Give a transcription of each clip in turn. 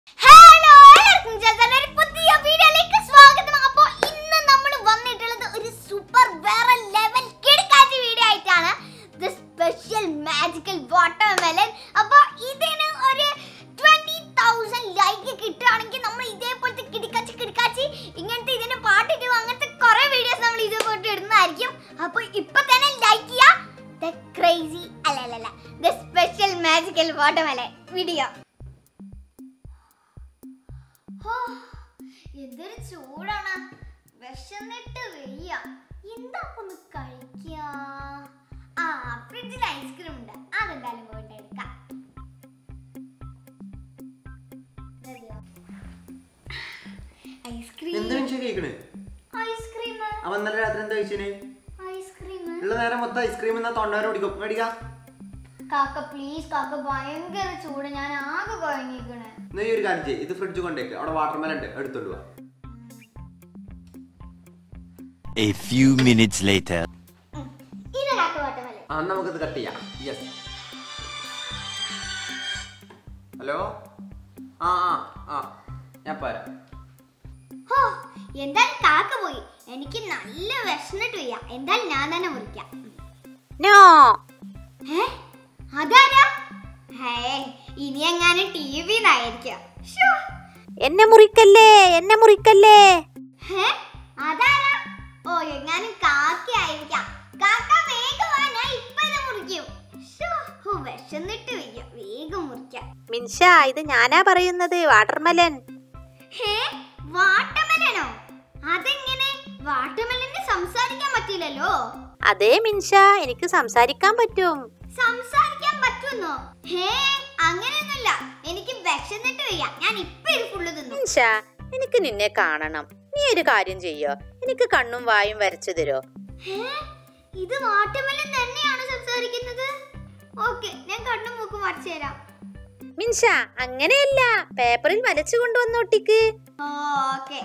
Hello എല്ലാവർക്കും ചേട്ടൻ്റെ ഒരു പുതിയ വീഡിയോയിലേക്ക് സ്വാഗതം അപ്പോൾ ഇന്ന് നമ്മൾ വന്നിട്ടുള്ളത് ഒരു സൂപ്പർ വേറെ ലെവൽ കിടക്കാച്ച വീഡിയോ ആയിട്ടാണ് ദ സ്പെഷ്യൽ മാജിക്കൽ വാട്ടർമെലൻ അപ്പോൾ ഇതിന് ഒരു ട്വന്റി തൗസൻഡ് ലൈക്ക് കിട്ടുകയാണെങ്കിൽ നമ്മൾ ഇതേപോലത്തെ കിടക്കാച്ചി കിടക്കാച്ചി ഇങ്ങനത്തെ ഇതിന് പാട്ടിട്ട് അങ്ങനത്തെ കുറെ വീഡിയോസ് നമ്മൾ ഇതേപോലത്തെ ഇടുന്നതായിരിക്കും അപ്പോൾ ഇപ്പൊ തന്നെ ലൈക്ക് ചെയ്യുക ദ ക്രേസി അല്ല അല്ല അല്ല the special magical watermelon video ഹോ, എന്തൊരു ചൂടാണ് വിശന്നിട്ട് വയ്യ എന്താ അപ്പൊ ഒന്ന് കഴിക്ക ആ ഫ്രിഡ്ജിൽ ഐസ്ക്രീം ഉണ്ട് അതെന്തായാലും പോയിട്ട് എടുക്കാം മതിയോ? ഐസ്ക്രീം എന്ത് മനുഷ്യ കേക്കണ് ഐസ്ക്രീം അവൻ ഇന്നലെ രാത്രി എന്താ കഴിച്ചിന് ഐസ്ക്രീം ഉള്ള നേരം മൊത്തം ഐസ്ക്രീം എന്നാ തൊണ്ടവരെ പിടിക്കും മേടിക്ക കാക്ക പ്ലീസ് കാക്ക ഭയങ്കര ചൂട് ഞാൻ ആകെ കുഴങ്ങിക്കണ് നീ ഒരു കാര്യം ചെയ്യ് ഇത് ഫ്രിഡ്ജ് കൊണ്ടേക്ക് അവിടെ വാട്ടർമെലൻ ഉണ്ട് എടുത്തോണ്ട് പോവാ A few minutes later. ഇത് കാക്ക വാട്ടമല്ലേ ആ നമുക്കിത് കട്ട് ചെയ്യാം യെസ് ഹലോ ആ ആ ആ ഞാൻ പോരാ ഹോ, എന്തായാലും കാക്ക പോയി എനിക്ക് നല്ല വിശന്നിട്ട് വയ്യ എന്തായാലും ഞാൻ തന്നെ മുറിക്കാം നോ ഏ അതാരാ ഹേ ഇനി എങ്ങാനും ടി വിന്നായിരിക്കാം എന്നെ മുറിക്കല്ലേ എന്നെ മുറിക്കല്ലേ ഹേ അതാരാ ഓ എങ്ങാനും കാക്കയായിരിക്കാം കാക്ക വേഗം വാ ഞാൻ ഇപ്പൊ ഇത് മുറിക്കും ശ്ശോ, ഹോ, വിശന്നിട്ട് വയ്യ വേഗം മുറിക്കാം മിൻഷ ഇത് ഞാനാ പറയുന്നത് വാട്ടർമെലൻ ഹേ വാട്ടമലനോ അതെങ്ങനെ വാട്ടമലന് സംസാരിക്കാൻ പറ്റില്ലല്ലോ അതേ മിൻഷ എനിക്ക് സംസാരിക്കാൻ പറ്റും സംസാരിക്കാൻ പറ്റുന്നോ ഹേ അങ്ങനെയൊന്നുമില്ല എനിക്ക് വിശന്നിട്ട് വയ്യ ഞാൻ ഇപ്പൊ ഇത് ഫുള്ള് തിന്നു മിൻഷ എനിക്ക് നിന്നെ കാണണം നീ ഒരു കാര്യം ചെയ്യോ എനിക്ക് കണ്ണും വായും വരച്ചു തരോ ഹേ ഇത് വാട്ടമലൻ തന്നെയാണ് സംസാരിക്കുന്നത് ഓക്കെ ഞാൻ കണ്ണും മൂക്കും വരച്ചു തരാം മിൻഷ അങ്ങനെയല്ല പേപ്പറിൽ വരച്ചു കൊണ്ടുവന്ന് ഒട്ടിക്ക് ഓക്കെ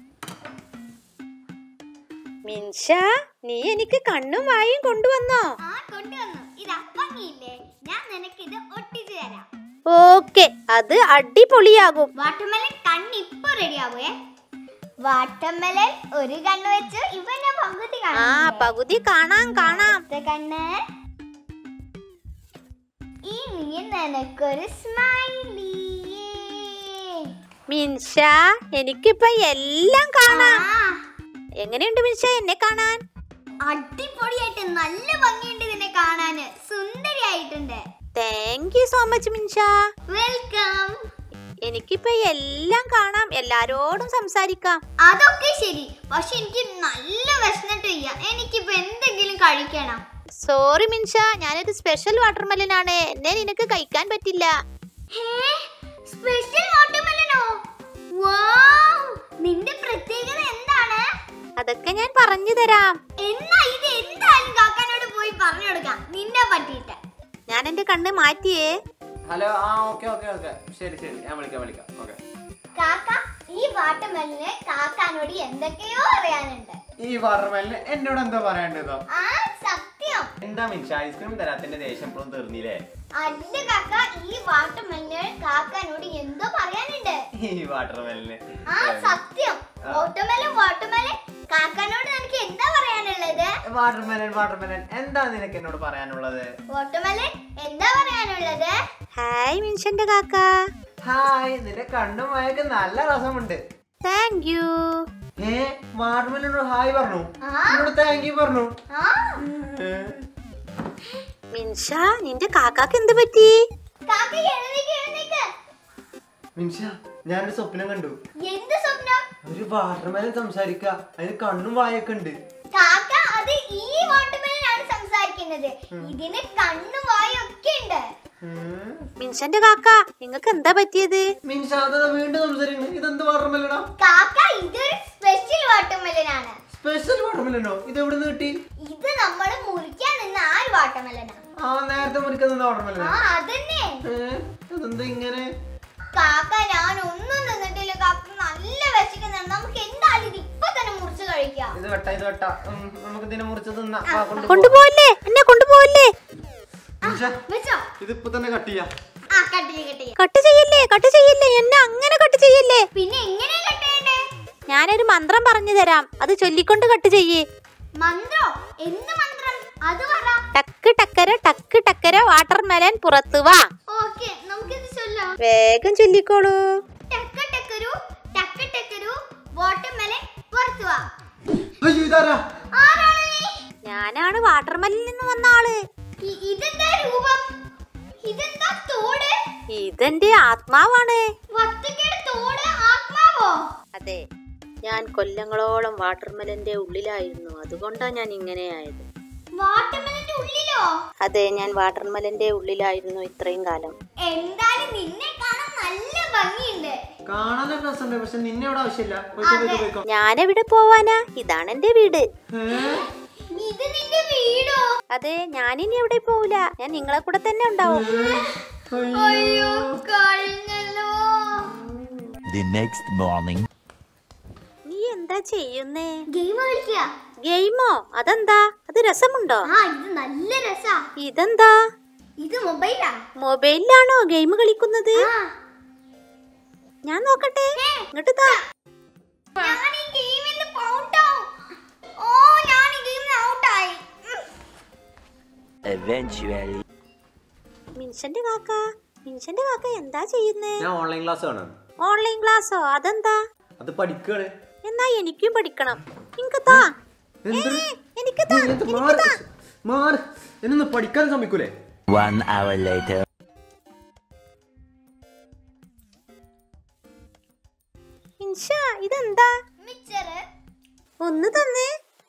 മിൻഷ നീ എനിക്ക് കണ്ണും വായും കൊണ്ടുവന്നോ ആ കൊണ്ടുവന്നു ഇതാ ഭംഗിയില്ലേ ഞാൻ നിനക്ക് ഇത് ഒട്ടിച്ചു തരാം ഓക്കെ അത് അടിപൊളിയാകും വാട്ടർമെലൻ കണ്ണ് ഇപ്പൊ റെഡി ആവുവേ വാട്ടർമെലൻ ഒരു കണ്ണ് വെച്ച് ഇപ്പൊ ഞാൻ പകുതി ആ കാണുന്നില്ലേ? പകുതി കാണാം കാണാം അടുത്ത കണ്ണ് ഇനി നിനക്കൊരു സ്മൈലി മിൻഷ എനിക്കിപ്പൊ എല്ലാം കാണാം എങ്ങനെയുണ്ട് മിൻഷ എന്നെ കാണാൻ അടിപൊളിയായിട്ട് നല്ല ഭംഗിയുണ്ട് ഇതിനെ കാണാന് സുന്ദരിയായിട്ടുണ്ട് thank you so much Minsha welcome എനിക്കിപ്പോ എല്ലാം കാണാം എല്ലാരോടും സംസാരിക്കാം അതൊക്കെ ശരി പക്ഷെ എനിക്ക് നല്ല വിശന്നിട്ട് വയ്യ എനിക്കിപ്പോ എന്തെങ്കിലും കഴിക്കണം സോറി മിൻഷ ഞാനൊരു സ്പെഷ്യൽ വാട്ടർമെലൻ ആണ് എന്നെ നിനക്ക് കഴിക്കാൻ പറ്റില്ല സ്പെഷ്യൽ വാട്ടർമെലനോ വാവ് നിന്റെ പ്രത്യേകത എന്താണ് അതൊക്കെ ഞാൻ പറഞ്ഞു തരാം എന്നാ ഇത് എന്തായാലും കാക്കാനോട് പോയി പറഞ്ഞു കൊടുക്കാം നിന്നെ പറ്റിയിട്ട് ഞാൻ എന്റെ കണ്ണ് മാറ്റിയേ ഹലോ ആ ഓക്കെ ഓക്കെ ഓക്കെ ശരി ശരി ഞാൻ വിളിക്കാം വിളിക്കാം ഓക്കെ കാക്ക ഈ വാട്ടർമെലിന് കാക്കാനോട് എന്തൊക്കെയോ അറിയാനുണ്ട് ഈ വാട്ടർമെലിന് എന്നോട് എന്താ പറയേണ്ടതോ ആ സത്യം എന്താ മിൻഷ ഐസ്ക്രീം തരാത്തിന്റെ ദേഷ്യം എപ്പോഴും തീർന്നില്ലേ അല്ല കാക്ക ഈ വാട്ടർമെലിന് കാക്കാനോട് എന്തോ പറയാനുണ്ട് ഈ വാട്ടർമെലിന് ആ സത്യം വാട്ടർമെലൻ വാട്ടർമെലൻ കാക്കാനോട് നിനക്ക് എന്താ പറയാനുള്ളത് വാട്ടർമെലൻ വാട്ടർമെലൻ എന്താ നിനക്ക് എന്നോട് പറയാനുള്ളത് വാട്ടർമെലൻ എന്താ പറയാനുള്ളത് ഹായ് മിൻഷന്റെ കാക്ക ഹായ് നിന്റെ കണ്ണും വായൊക്കെ നല്ല രസമുണ്ട് താങ്ക് യു ഏ വാട്ടർമെലനോട് ഹായ് പറഞ്ഞു ആ എന്നോട് താങ്ക് യു പറഞ്ഞു ആ ഏ? മിൻഷ നിന്റെ കാക്കാക്ക് എന്ത് പറ്റി കാക്ക എഴുന്നേക്ക് എഴുന്നേക്ക് മിൻഷ ഞാനൊരു സ്വപ്നം കണ്ടു എന്ത് സ്വപ്നം ഒരു വാട്ടർമെലൻ സംസാരിക്ക അതിന് കണ്ണും വായൊക്കെ ഉണ്ട് കാക്ക അത് ഈ വാട്ടർമെലനാണ് സംസാരിക്കുന്നത് ഇതിന് കണ്ണും വായും ഒക്കെ ഉണ്ട് ഉം. മിൻഷന്റെ കാക്ക നിങ്ങൾക്ക് എന്താ പറ്റിയത് മിൻഷ അതാ വീണ്ടും സംസാരിക്കുന്നു ഇതെന്ത് വാട്ടർമെലനാ കാക്ക ഇതൊരു സ്പെഷ്യൽ വാട്ടർമെലനാണ് സ്പെഷ്യൽ വാട്ടർമെലനോ ഇത് എവിടെ നിന്ന് കിട്ടി ഇത് നമ്മൾ മുറിക്കാൻ നിന്ന ആ ഒരു വാട്ടർമെലനാണ് ആ നേരത്തെ മുറിക്കുന്ന ആ വാട്ടർമെലൻ അതന്നെ ഇതെന്താ ഇങ്ങനെ കാക്ക ഞാൻ ഒന്നും നിന്നിട്ടില്ല കാക്ക നല്ല വിശക്കുന്നുണ്ട് നമുക്ക് എന്തായാലും ഇത് ഇപ്പൊ തന്നെ മുറിച്ച് കഴിക്കാം ഇത് വെട്ട ഇത് വെട്ട ഉം, നമുക്ക് ഇതിനെ മുറിച്ച് തിന്നാ വാ, കൊണ്ടുപോ. കൊണ്ടുപോവല്ലേ എന്നെ കൊണ്ടുപോവല്ലേ മിൻഷ, വെച്ചോ ഇതിപ്പോ തന്നെ കട്ട് ചെയ്യാം ആ കട്ട് ചെയ്യ് കട്ട് ചെയ്യ് കട്ട് ചെയ്യല്ലേ കട്ട് ചെയ്യല്ലേ എന്നെ അങ്ങനെ കട്ട് ചെയ്യല്ലേ പിന്നെ എങ്ങനെയാ കട്ട് ചെയ്യണ്ടേ ഞാനൊരു മന്ത്രം പറഞ്ഞു തരാം അത് ചൊല്ലിക്കൊണ്ട് കട്ട് ചെയ്യേ മന്ത്രോ എന്ത് മന്ത്രം അത് പറ ടക്ക് ടക്കര ടക്ക് ടക്കര വാട്ടർ മെലൻ പുറത്തു വാ ഓക്കെ നമുക്കിത് ചൊല്ലാം വേഗം ചൊല്ലിക്കോളൂ ടക്ക ടക്കരു ടക്ക ടക്കരു വാട്ടർമെലൻ പുറത്തു വാ അയ്യോ ഇതാരാ ആരാണ് നീ ഞാനാണ് വാട്ടർ മെലനിൽ നിന്ന് വന്ന ആള് ഇ- ഇതെന്താ രൂപം ഇതെന്താ തോട് ഇതെന്റെ ആത്മാവാണ് വത്തക്കയുടെ തോട് ആത്മാവോ അതെ ഞാൻ കൊല്ലങ്ങളോളം വാട്ടർമെലന്റെ ഉള്ളിലായിരുന്നു അതുകൊണ്ടാ ഞാൻ ഇങ്ങനെ ആയത് വാട്ടർമെലന്റെ ഉള്ളിലോ അതെ ഞാൻ വാട്ടർമെലന്റെ ഉള്ളിലായിരുന്നു ഇത്രയും കാലം എന്തായാലും നിന്നെ കാണാൻ നല്ല ഭംഗിയുണ്ട് കാണാനൊക്കെ രസമുണ്ട് പക്ഷെ നിന്നെ അവിടെ ആവശ്യമില്ല പോയിക്കോ, പോയിക്കോ, പോയിക്കോ. ഞാൻ എവിടെ പോവാനാ ഇതാണ് എന്റെ വീട് ഏ? ഇത് നിന്റെ വീടോ അതെ ഞാനിനി എവിടെ പോവില്ല ഞാൻ നിങ്ങളെ കൂടെ തന്നെ ഉണ്ടാവും അയ്യോ കഴിഞ്ഞല്ലോ The next morning. നീ എന്താ ചെയ്യുന്നേ ഗെയിം കളിക്കുക ഗെയിമോ അതെന്താ അത് രസമുണ്ടോ ആ ഇത് നല്ല രസാ ഇതെന്താ ഇത് മൊബൈലാ മൊബൈലിലാണോ ഗെയിം കളിക്കുന്നത് ആ ഞാൻ നോക്കട്ടെ ഇങ്ങോട്ട് താ ഞാൻ ഈ ഗെയിമിൽ ഔട്ടാവും ഓ ഞാൻ ഈ ഗെയിമിൽ ഔട്ടായി Eventually. മിൻഷന്റെ കാക്ക മിൻഷന്റെ കാക്ക എന്താ ചെയ്യുന്നേ ഞാൻ ഓൺലൈൻ ക്ലാസ് കാണാൻ ഓൺലൈൻ ക്ലാസ്സോ അതെന്താ അത് പഠിക്കാണ് എന്നാ എനിക്കും പഠിക്കണം എനിക്ക് താ എന്തൊരു ഏ, എനിക്ക് താ നീ എന്ത് മാറ് മാറ് എന്നൊന്ന് പഠിക്കാൻ ശ്രമിക്കൂലേ One hour later. മിൻഷ ഇതെന്താ മിച്ചറ് ഒന്ന് തന്നേ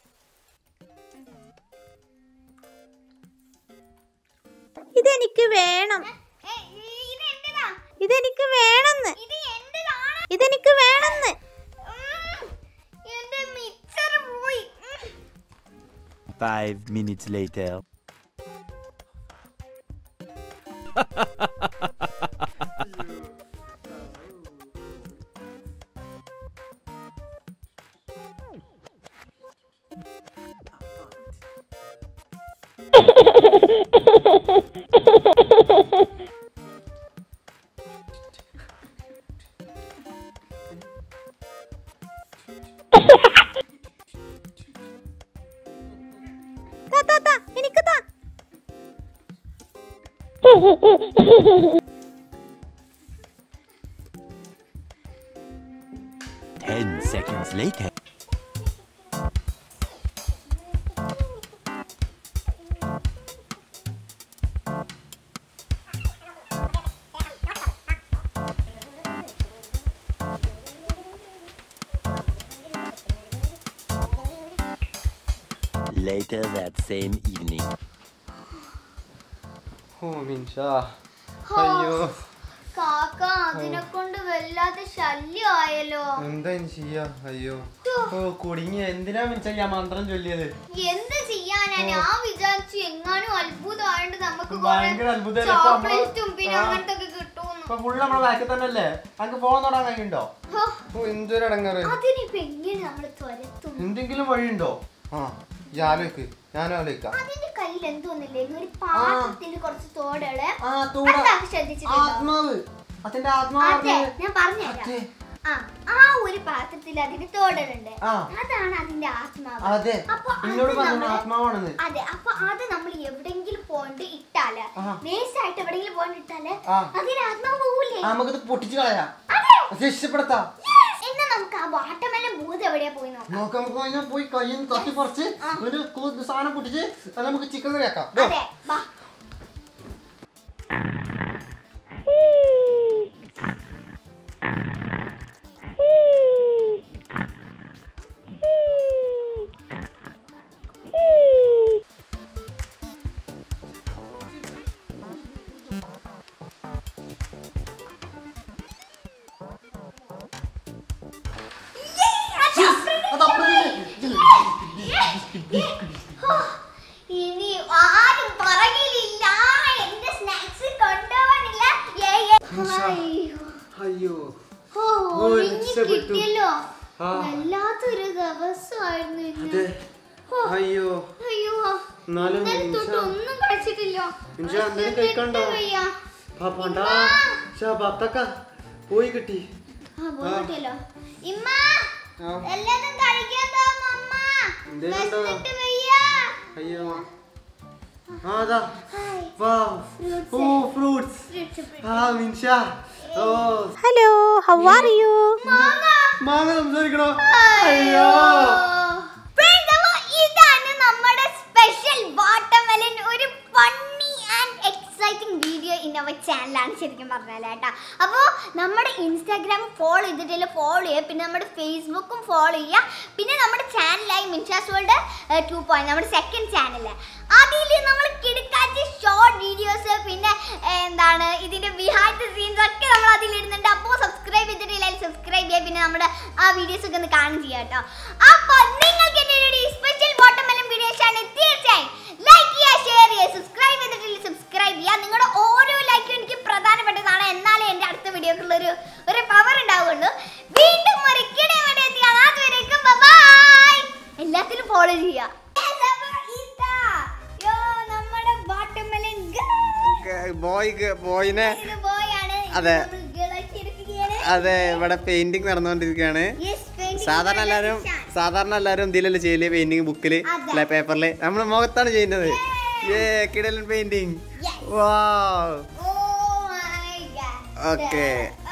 ഇതെനിക്ക് വേണം ഏ, ഇത് എന്റേതാ ഇതെനിക്ക് വേണമെന്ന് ഇത് എന്റേതാണ് ഇതെനിക്ക് വേണമെന്ന് ഉം, എന്റെ മിച്ചർ പോയി ഉം. Five minutes later. താ താ താ എനിക്ക് താ Ten seconds later. Later that same evening. ഓ മിൻഷ അയ്യോ കാക്ക അതിനെ കൊണ്ട് വല്ലാതെ ശല്യമായല്ലോ എന്താ ഇനി ചെയ്യാ അയ്യോ ഓ കുടുങ്ങി എന്തിനാ മിൻഷ ഞാൻ മന്ത്രം ചൊല്ലിയത് എന്ത് ചെയ്യാനാ ഞാൻ വിചാരിച്ചു എങ്ങാനും അത്ഭുതമായിട്ട് നമുക്ക് ഭയങ്കര അത്ഭുതമല്ലേ? ഇപ്പൊ നമ്മള് ചോക്ലേറ്റും പിന്നെ ആ. അങ്ങനത്തെ ഒക്കെ കിട്ടുമെന്ന് ഇപ്പൊ ഫുള്ള് നമ്മളെ ബാക്കിൽ തന്നെ അല്ലേ അങ്ങ് ഫോൺ തൊടാൻ കഴിയുണ്ടോ ഹോ, ഓ എന്തൊരു അടങ്ങാറ് അതിനിപ്പോ എങ്ങനെ നമ്മള് തുരത്തും എന്തെങ്കിലും വഴിയുണ്ടോ ആ ഈ ആലോചിക്ക് ഞാനും ആലോചിക്കാം അതിന്റെ കയ്യിൽ എന്തോന്നില്ലേ ഒരു പാത്രത്തിൽ കുറച്ച് തോടുകള് ആ തൂട അതൊക്കെ ശ്രദ്ധിച്ചിട്ടുണ്ടോ ആത്മാവ് അതിന്റെ ആത്മാവ് അതെ പറഞ്ഞത്. ഞാൻ പറഞ്ഞുതരാം അതെ. ആ ആ ഒരു പാത്രത്തിൽ അതിന് തോടുകളുണ്ട് ആ. അതാണ് അതിന്റെ ആത്മാവ് അതെ അപ്പൊ അത് എന്നോട് പറഞ്ഞു നമ്മള് ആത്മാവാണെന്ന് അതെ അപ്പൊ അത് നമ്മൾ എവിടെങ്കിലും പോണ്ട് ഇട്ടാല് ആ. നേഴ്സായിട്ട് എവിടെങ്കിലും പോണ്ട് ഇട്ടാല് ആ. അതിന് ആത്മാവ് പോകൂലേ ആ, നമുക്കിത് പൊട്ടിച്ചു കളയാം അതെ രക്ഷപ്പെടുത്താം എന്നാ നമുക്ക് ആ വാട്ടമെല്ലാം ഭൂത് എവിടെയാ പോയി നോക്കാം നോക്കാം നമുക്ക് കഴിഞ്ഞാൽ പോയി കയ്യിൽ നിന്ന് തട്ടി പറിച്ച് ഒരു കൂ- സാധനം പൊട്ടിച്ച് അത് നമുക്ക് ചിക്കൻ കറിയാക്കാം ദോ. അതെ വാ അത് അപ്പുറത്തേക്ക്. ഇനി ആരും പറകിലില്ല എന്റെ സ്നാക്സ് കൊണ്ടുപോകാനില്ല ഏ, ഏ. അയ്യോ. അയ്യോ ഓ, ഓ, ഒഴിഞ്ഞ് രക്ഷപ്പെട്ടു. കിട്ടിയല്ലോ ആ. വല്ലാത്തൊരു ദിവസമായിരുന്നു ഇന്ന് അതെ ഓ, അയ്യോ അയ്യോ എന്നാലും ഇന്നലെ തൊട്ട് നിമിഷ- ഒന്നും കഴിച്ചിട്ടില്ല നിമിഷ, എന്തെങ്കിലും കഴിക്കണ്ടോ? വയ്യ. പാപ്പാണ്ടാ ഷാബാത്തക്ക പോയി കിട്ടി ആ, പോയിട്ടല്ലോ. ഇമ്മ, ആ. എല്ലാതും കഴിക്കാൻ താ, മമ്മ. എന്തേലുണ്ടോ? വിശന്നിട്ട് വയ്യ. അയ്യോ ആ അതാ ഹായ്. വാ Fruits. ഓ ഫ്രൂട്ട്സ് Fruits, fruits. ആ മിൻഷ ഓ ഹലോ ഹൗ ആർ യു മാങ്ങ. മാങ്ങ സംസാരിക്കണോ അയ്യോ Friends, അപ്പൊ ഇതാണ് നമ്മുടെ സ്പെഷ്യൽ വാട്ടർമെലൻ ഒരു funny and exciting video in our ചാനലാണ് ശരിക്കും പറഞ്ഞാൽ കേട്ടോ അപ്പോൾ നമ്മുടെ ഇൻസ്റ്റാഗ്രാം ഫോളോ ചെയ്തിട്ടില്ല ഫോളോ ചെയ്യുക പിന്നെ നമ്മുടെ ഫേസ്ബുക്കും ഫോളോ ചെയ്യുക പിന്നെ നമ്മുടെ ചാനലായി മിൻഷാസ് വേൾഡ് ടു പോയിന്റ് നമ്മുടെ സെക്കൻഡ് ചാനൽ അതിൽ നമ്മൾ കിടക്കാച്ച ഷോർട്ട് വീഡിയോസ് പിന്നെ ഏർ, എന്താണ് ഇതിന്റെ ബിഹൈൻഡ് ദ സീൻസ് ഒക്കെ നമ്മൾ അതിൽ ഇടുന്നുണ്ട് അപ്പോൾ സബ്സ്ക്രൈബ് ചെയ്തിട്ടില്ല സബ്സ്ക്രൈബ് ചെയ്യുക പിന്നെ നമ്മുടെ ആ വീഡിയോസ് ഒക്കെ ഒന്ന് കാണും ചെയ്യാം കേട്ടോ അപ്പോൾ നിങ്ങൾക്ക് എൻ്റെ ഒരു സ്പെഷ്യൽ വാട്ടർമെലൻ വീഡിയോ ആണ് തീർച്ചയായും ലൈക്ക് ചെയ്യുക ഷെയർ ചെയ്യുക സബ്സ്ക്രൈബ് ചെയ്തിട്ടില്ല സബ്സ്ക്രൈബ് ചെയ്യുക നിങ്ങളുടെ ഓരോ ലൈക്കും എനിക്ക് പ്രധാനപ്പെട്ടതാണ് എന്നാലേ എൻ്റെ അടുത്ത വീഡിയോക്കുള്ള ഒരു ഒരു പവർ ഉണ്ടാവുള്ളൂ വീണ്ടും ഒരു കിട വേണ്ടി എത്തിയാണ് അതുവരേക്കും ബൈ എല്ലാത്തിലും ഫോളോ ചെയ്യുക ഇതാ യോ നമ്മുടെ വാട്ടർമെലൻ ബോയ് ബോയിനെ ഇത് ബോയാണ് അതെ. ഗേളാക്കി എടുക്കുകയാണ് അതെ ഇവിടെ പെയിന്റിങ് നടന്നുകൊണ്ടിരിക്കുകയാണ് Yes, painting സാധാരണ നല്ല എല്ലാരും രസാണ്. സാധാരണ എല്ലാരും ഇതിലല്ലേ ചെയ്യല് പെയിന്റിങ് ബുക്കില് അതെ. അല്ലെ പേപ്പറില് നമ്മുടെ മുഖത്താണ് ചെയ്യുന്നത് ഏ കിടലൻ പെയിന്റിങ് Yes. വാ Oh my god. ഓക്കെ